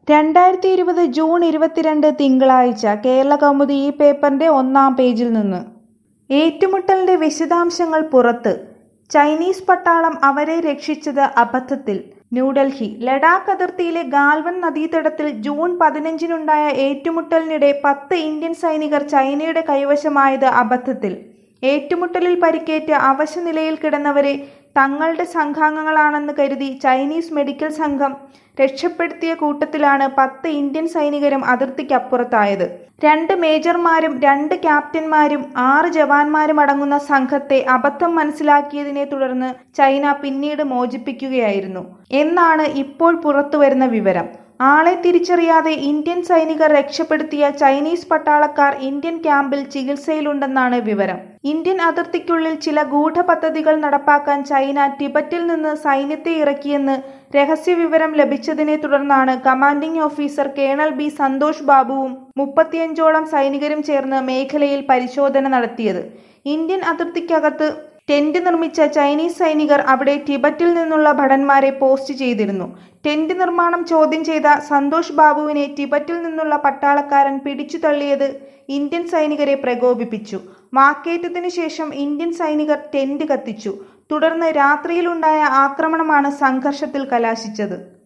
രണ്ടായിരത്തി ഇരുപത് ജൂൺ ഇരുപത്തിരണ്ട് തിങ്കളാഴ്ച കേരള കൗമുദി ഈ പേപ്പറിന്റെ ഒന്നാം പേജിൽ നിന്ന് ഏറ്റുമുട്ടലിന്റെ വിശദാംശങ്ങൾ പുറത്ത് ചൈനീസ് പട്ടാളം അവരെ രക്ഷിച്ചത് അബദ്ധത്തിൽ ന്യൂഡൽഹി ലഡാക്ക് അതിർത്തിയിലെ ഗാൽവൻ നദീതടത്തിൽ ജൂൺ പതിനഞ്ചിനുണ്ടായ ഏറ്റുമുട്ടലിനിടെ പത്ത് ഇന്ത്യൻ സൈനികർ ചൈനയുടെ കൈവശമായത് അബദ്ധത്തിൽ ഏറ്റുമുട്ടലിൽ പരിക്കേറ്റ് അവശനിലയിൽ കിടന്നവരെ തങ്ങളുടെ സംഘാംഗങ്ങളാണെന്ന് കരുതി ചൈനീസ് മെഡിക്കൽ സംഘം രക്ഷപ്പെടുത്തിയ കൂട്ടത്തിലാണ് പത്ത് ഇന്ത്യൻ സൈനികരും അതിർത്തിക്കപ്പുറത്തായത് രണ്ട് മേജർമാരും രണ്ട് ക്യാപ്റ്റന്മാരും ആറ് ജവാന്മാരും അടങ്ങുന്ന സംഘത്തെ അബദ്ധം മനസ്സിലാക്കിയതിനെ തുടർന്ന് ചൈന പിന്നീട് മോചിപ്പിക്കുകയായിരുന്നു എന്നാണ് ഇപ്പോൾ പുറത്തുവരുന്ന വിവരം ആളെ തിരിച്ചറിയാതെ ഇന്ത്യൻ സൈനികർ രക്ഷപ്പെടുത്തിയ ചൈനീസ് പട്ടാളക്കാർ ഇന്ത്യൻ ക്യാമ്പിൽ ചികിത്സയിലുണ്ടെന്നാണ് വിവരം ഇന്ത്യൻ അതിർത്തിക്കുള്ളിൽ ചില ഗൂഢപദ്ധതികൾ നടപ്പാക്കാൻ ചൈന ടിബറ്റിൽ നിന്ന് സൈന്യത്തെ ഇറക്കിയെന്ന് രഹസ്യവിവരം ലഭിച്ചതിനെ തുടർന്നാണ് commanding officer colonel B Santhosh ബാബുവും മുപ്പത്തിയഞ്ചോളം സൈനികരും ചേർന്ന് മേഖലയിൽ പരിശോധന നടത്തിയത് ഇന്ത്യൻ അതിർത്തിക്കകത്ത് ടെന്റ് നിർമ്മിച്ച ചൈനീസ് സൈനികർ അവിടെ ടിബറ്റിൽ നിന്നുള്ള ഭടന്മാരെ പോസ്റ്റ് ചെയ്തിരുന്നു ടെന്റ് നിർമ്മാണം ചോദ്യം ചെയ്ത സന്തോഷ് ബാബുവിനെ ടിബറ്റിൽ നിന്നുള്ള പട്ടാളക്കാരൻ പിടിച്ചു തള്ളിയത് ഇന്ത്യൻ സൈനികരെ പ്രകോപിപ്പിച്ചു വാക്കേറ്റത്തിനു ശേഷം ഇന്ത്യൻ സൈനികർ ടെന്റ് കത്തിച്ചു തുടർന്ന് രാത്രിയിലുണ്ടായ ആക്രമണമാണ് സംഘർഷത്തിൽ കലാശിച്ചത്